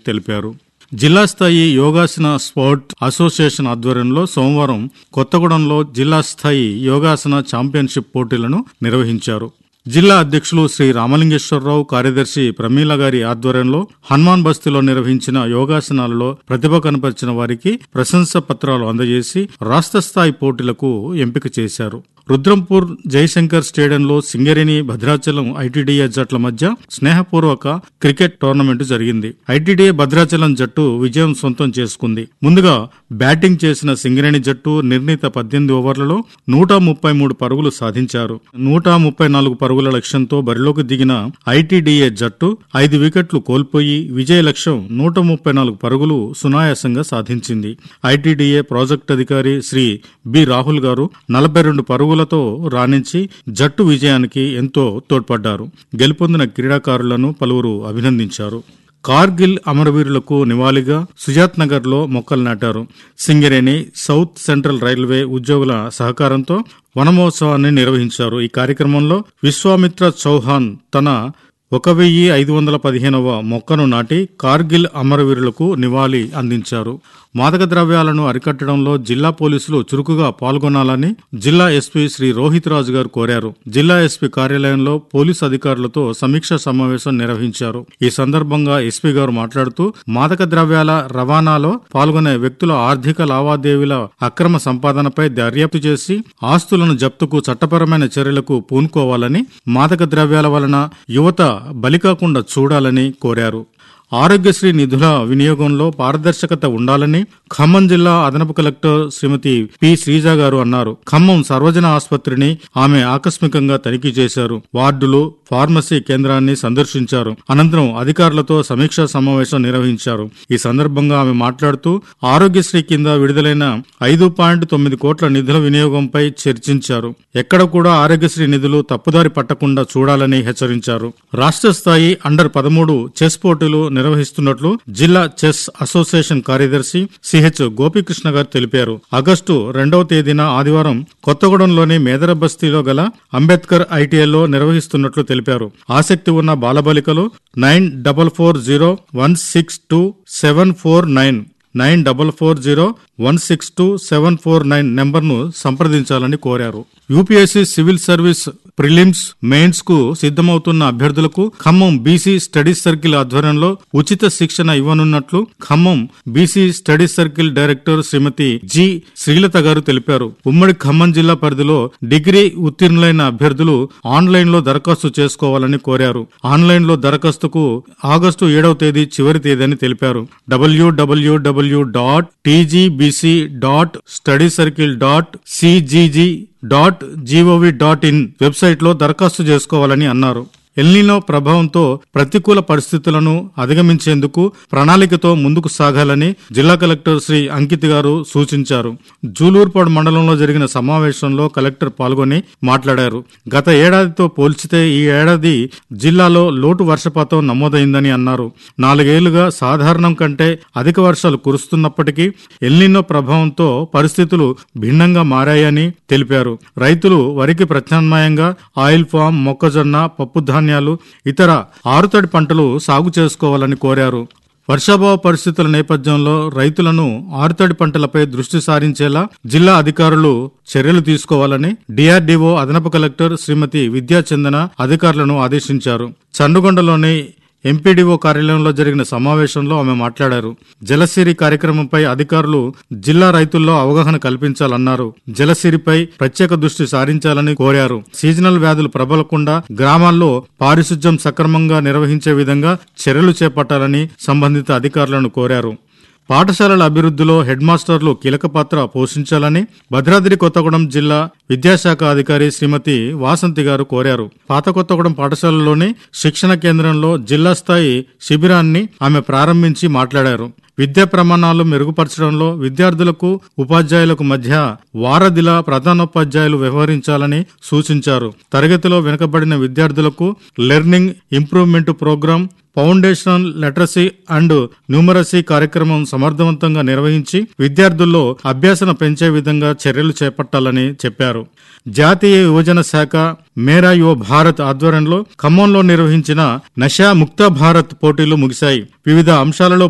తెలిపారు జిల్లా స్థాయి యోగాసన స్పోర్ట్ అసోసియేషన్ ఆధ్వర్యంలో సోమవారం కొత్తగూడెంలో జిల్లా స్థాయి యోగాసన ఛాంపియన్షిప్ పోటీలను నిర్వహించారు జిల్లా అధ్యక్షులు శ్రీ రామలింగేశ్వరరావు కార్యదర్శి ప్రమీల గారి ఆధ్వర్యంలో హనుమాన్ బస్తీలో నిర్వహించిన యోగాసనాలలో ప్రతిభ కనపరిచిన వారికి ప్రశంస పత్రాలు అందజేసి రాష్ట్ర స్థాయి పోటీలకు ఎంపిక చేశారు రుద్రంపూర్ జయశంకర్ స్టేడియంలో సింగరేణి భద్రాచలం ఐటీడీఏ జట్ల మధ్య స్నేహపూర్వక క్రికెట్ టోర్నమెంట్ జరిగింది ఐటీడీఏ భద్రాచలం జట్టు విజయం సొంతం చేసుకుంది ముందుగా బ్యాటింగ్ చేసిన సింగరేణి జట్టు నిర్ణీత పద్దెనిమిది ఓవర్లలో నూట ముప్పై మూడు పరుగులు సాధించారు నూట ముప్పై నాలుగు పరుగుల లక్ష్యంతో బరిలోకి దిగిన ఐటీడీఏ జట్టు ఐదు వికెట్లు కోల్పోయి విజయ లక్ష్యం నూట ముప్పై నాలుగు పరుగులు సునాయాసంగా సాధించింది ఐటీడీఏ ప్రాజెక్ట్ అధికారి శ్రీ బి రాహుల్ గారు నలభై రెండు పరుగులతో రాణించి జట్టు విజయానికి ఎంతో తోడ్పడ్డారు గెలుపొందిన క్రీడాకారులను పలువురు అభినందించారు కార్గిల్ అమరవీరులకు నివాళిగా సుజాత్ నగర్ లో మొక్కలు నాటారు సింగరేణి సౌత్ సెంట్రల్ రైల్వే ఉద్యోగుల సహకారంతో వనమహోత్సవాన్ని నిర్వహించారు ఈ కార్యక్రమంలో విశ్వామిత్ర చౌహాన్ తన ఒక వెయ్యి ఐదు వందల పదిహేనవ మొక్కను నాటి కార్గిల్ అమరవీరులకు నివాళి అందించారు మాదక ద్రవ్యాలను అరికట్టడంలో జిల్లా పోలీసులు చురుకుగా పాల్గొనాలని జిల్లా ఎస్పీ శ్రీ రోహిత్ రాజు గారు కోరారు జిల్లా ఎస్పీ కార్యాలయంలో పోలీసు అధికారులతో సమీక్ష సమావేశం నిర్వహించారు ఈ సందర్భంగా ఎస్పీ గారు మాట్లాడుతూ మాదక ద్రవ్యాల రవాణాలో పాల్గొనే వ్యక్తుల ఆర్థిక లావాదేవీల అక్రమ సంపాదనపై దర్యాప్తు చేసి ఆస్తులను జప్తుకు చట్టపరమైన చర్యలకు పూనుకోవాలని మాదక ద్రవ్యాల వలన యువత బలికాకుండా చూడాలని కోరారు ఆరోగ్యశ్రీ నిధుల వినియోగంలో పారదర్శకత ఉండాలని ఖమ్మం జిల్లా అదనపు కలెక్టర్ శ్రీమతి పి శ్రీజ గారు అన్నారు ఖమ్మం సర్వజన ఆసుపత్రిని ఆమె ఆకస్మికంగా తనిఖీ చేశారు వార్డులు ఫార్మసీ కేంద్రాన్ని సందర్శించారు అనంతరం అధికారులతో సమీక్షా సమావేశం నిర్వహించారు ఈ సందర్భంగా ఆమె మాట్లాడుతూ ఆరోగ్యశ్రీ కింద విడుదలైన ఐదు పాయింట్ తొమ్మిది కోట్ల నిధుల వినియోగంపై చర్చించారు ఎక్కడ కూడా ఆరోగ్యశ్రీ నిధులు తప్పుదారి పట్టకుండా చూడాలని హెచ్చరించారు రాష్ట్ర స్థాయి అండర్ పదమూడు చెస్ పోటీలు నిర్వహిస్తున్నట్లు జిల్లా చెస్ అసోసియేషన్ కార్యదర్శి సిహెచ్ గోపీకృష్ణ గారు తెలిపారు ఆగస్టు రెండవ తేదీన ఆదివారం కొత్తగూడెంలోని మేదర బస్తీలో గల అంబేద్కర్ ఐటీఐలో నిర్వహిస్తున్నట్లు తెలిపారు ఆసక్తి ఉన్న బాలబాలికలు nine double four zero one six two seven four nine nine double four zero one six two seven four nine నెంబర్ను సంప్రదించాలని కోరారు UPSC civil service prelims mains కు సిద్ధమవుతున్న అభ్యర్థులకు ఖమ్మం బీసీ స్టడీస్ సర్కిల్ ఆధ్వర్యంలో ఉచిత శిక్షణ ఇవ్వనున్నట్లు Khammam BC studies circle director Srimathi G Srilatha garu తెలిపారు ఉమ్మడి ఖమ్మం జిల్లా పరిధిలో డిగ్రీ ఉత్తీర్ణులైన అభ్యర్థులు ఆన్లైన్ లో దరఖాస్తు చేసుకోవాలని కోరారు ఆన్లైన్ లో దరఖాస్తుకు ఆగస్టు ఏడవ తేదీ చివరి తేదీ అని తెలిపారు డబ్ల్యూడబ్ల్యూడబ్ల్యూ dot TGBC dot study circle dot CGG dot GOV dot in website లో దరఖాస్తు చేసుకోవాలని అన్నారు ఎల్నినో ప్రభావంతో ప్రతికూల పరిస్థితులను అధిగమించేందుకు ప్రణాళికతో ముందుకు సాగాలని జిల్లా కలెక్టర్ శ్రీ అంకిత్ గారు సూచించారు జూలూర్పాడు మండలంలో జరిగిన సమావేశంలో కలెక్టర్ పాల్గొని మాట్లాడారు గత ఏడాదితో పోల్చితే ఈ ఏడాది జిల్లాలో లోటు వర్షపాతం నమోదైందని అన్నారు నాలుగేళ్లుగా సాధారణం కంటే అధిక వర్షాలు కురుస్తున్నప్పటికీ ఎల్నినో ప్రభావంతో పరిస్థితులు భిన్నంగా మారాయని తెలిపారు రైతులు వరికి ప్రత్యామ్నాయంగా ఆయిల్ ఫామ్ మొక్కజొన్న పప్పు ధాన్యాలు ఇతర ఆరుతడి పంటలు సాగు చేసుకోవాలని కోరారు వర్షాభావ పరిస్థితుల నేపథ్యంలో రైతులను ఆరుతడి పంటలపై దృష్టి సారించేలా జిల్లా అధికారులు చర్యలు తీసుకోవాలని డిఆర్డీఓ అదనపు కలెక్టర్ శ్రీమతి విద్యాచందన అధికారులను ఆదేశించారు చండుగొండలోని ఎంపీడీఓ కార్యాలయంలో జరిగిన సమావేశంలో ఆమె మాట్లాడారు జలసిరి కార్యక్రమంపై అధికారులు జిల్లా రైతుల్లో అవగాహన కల్పించాలన్నారు జలసిరిపై ప్రత్యేక దృష్టి సారించాలని కోరారు సీజనల్ వ్యాధులు ప్రబలకుండా గ్రామాల్లో పారిశుధ్యం సక్రమంగా నిర్వహించే విధంగా చర్యలు చేపట్టాలని సంబంధిత అధికారులను కోరారు పాఠశాలల అభివృద్ధిలో హెడ్ మాస్టర్లు కీలక పాత్ర పోషించాలని భద్రాద్రి కొత్తగూడెం జిల్లా విద్యాశాఖ అధికారి శ్రీమతి వాసంతి గారు కోరారు పాత కొత్తగూడెం పాఠశాలలోని శిక్షణ కేంద్రంలో జిల్లా స్థాయి శిబిరాన్ని ఆమె ప్రారంభించి మాట్లాడారు విద్యా ప్రమాణాలు మెరుగుపరచడంలో విద్యార్థులకు ఉపాధ్యాయులకు మధ్య వారధిలా ప్రధానోపాధ్యాయులు వ్యవహరించాలని సూచించారు తరగతిలో వెనుకబడిన విద్యార్థులకు learning improvement programme foundational literacy and numeracy కార్యక్రమం సమర్థవంతంగా నిర్వహించి విద్యార్థుల్లో అభ్యాసన పెంచే విధంగా చర్యలు చేపట్టాలని చెప్పారు జాతీయ యువజన శాఖ మేరా యువ భారత్ ఆధ్వర్యంలో ఖమ్మంలో నిర్వహించిన నషా ముక్త భారత్ పోటీలు ముగిశాయి వివిధ అంశాలలో